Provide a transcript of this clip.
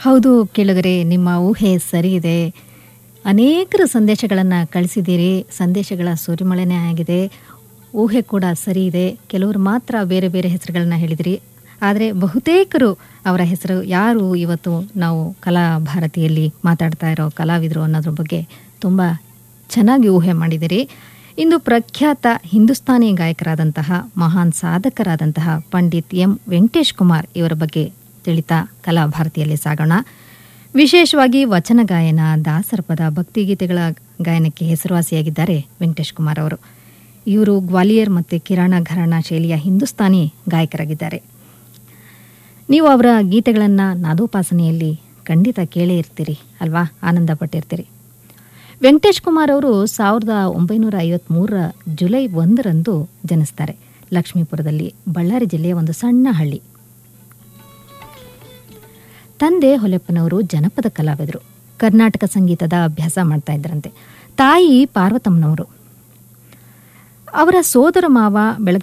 ಹೌದು ಕೇಳಿದರೆ ನಿಮ್ಮ ಊಹೆ ಸರಿ ಇದೆ ಅನೇಕರು ಸಂದೇಶಗಳನ್ನು ಕಳಿಸಿದ್ದೀರಿ ಸಂದೇಶಗಳ ಸುರಿಮಳೆನೇ ಆಗಿದೆ ಊಹೆ ಕೂಡ ಸರಿ ಇದೆ ಕೆಲವರು ಮಾತ್ರ ಬೇರೆ ಬೇರೆ ಹೆಸರುಗಳನ್ನ ಹೇಳಿದಿರಿ ಆದರೆ ಬಹುತೇಕರು ಅವರ ಹೆಸರು ಯಾರು ಇವತ್ತು ನಾವು ಕಲಾ ಭಾರತಿಯಲ್ಲಿ ಮಾತಾಡ್ತಾ ಇರೋ ಕಲಾವಿದರು ಅನ್ನೋದ್ರ ಬಗ್ಗೆ ತುಂಬ ಚೆನ್ನಾಗಿ ಊಹೆ ಮಾಡಿದಿರಿ ಇಂದು ಪ್ರಖ್ಯಾತ ಹಿಂದೂಸ್ತಾನಿ ಗಾಯಕರಾದಂತಹ ಮಹಾನ್ ಸಾಧಕರಾದಂತಹ ಪಂಡಿತ್ ಎಂ ವೆಂಕಟೇಶ್ ಕುಮಾರ್ ಇವರ ಬಗ್ಗೆ ತಿಳಿತಾ ಕಲಾ ಭಾರತಿಯಲ್ಲಿ ಸಾಗೋಣ ವಿಶೇಷವಾಗಿ ವಚನ ಗಾಯನ ದಾಸರ ಪದ ಭಕ್ತಿಗೀತೆಗಳ ಗಾಯನಕ್ಕೆ ಹೆಸರುವಾಸಿಯಾಗಿದ್ದಾರೆ ವೆಂಕಟೇಶ್ ಕುಮಾರ್ ಅವರು ಇವರು ಗ್ವಾಲಿಯರ್ ಮತ್ತು ಕಿರಾಣ ಘರಾಣ ಶೈಲಿಯ ಹಿಂದೂಸ್ತಾನಿ ಗಾಯಕರಾಗಿದ್ದಾರೆ ನೀವು ಅವರ ಗೀತೆಗಳನ್ನು ನಾದೋಪಾಸನೆಯಲ್ಲಿ ಖಂಡಿತ ಕೇಳೇ ಇರ್ತೀರಿ ಅಲ್ವಾ ಆನಂದ ಪಟ್ಟಿರ್ತೀರಿ ವೆಂಕಟೇಶ್ ಕುಮಾರ್ ಅವರು ಸಾವಿರದ ಒಂಬೈನೂರ ಐವತ್ತ್ಮೂರರ ಜುಲೈ ಒಂದರಂದು ಜನಿಸ್ತಾರೆ ಲಕ್ಷ್ಮೀಪುರದಲ್ಲಿ ಬಳ್ಳಾರಿ ಜಿಲ್ಲೆಯ ಒಂದು ಸಣ್ಣ ಹಳ್ಳಿ ತಂದೆ ಹೊಲೆಪ್ಪನವರು ಜನಪದ ಕಲಾವಿದರು ಕರ್ನಾಟಕ ಸಂಗೀತದ ಅಭ್ಯಾಸ ಮಾಡ್ತಾ ಇದ್ರಂತೆ ತಾಯಿ ಪಾರ್ವತಮ್ಮನವರು ಅವರ ಸೋದರ ಮಾವ ಬೆಳಗ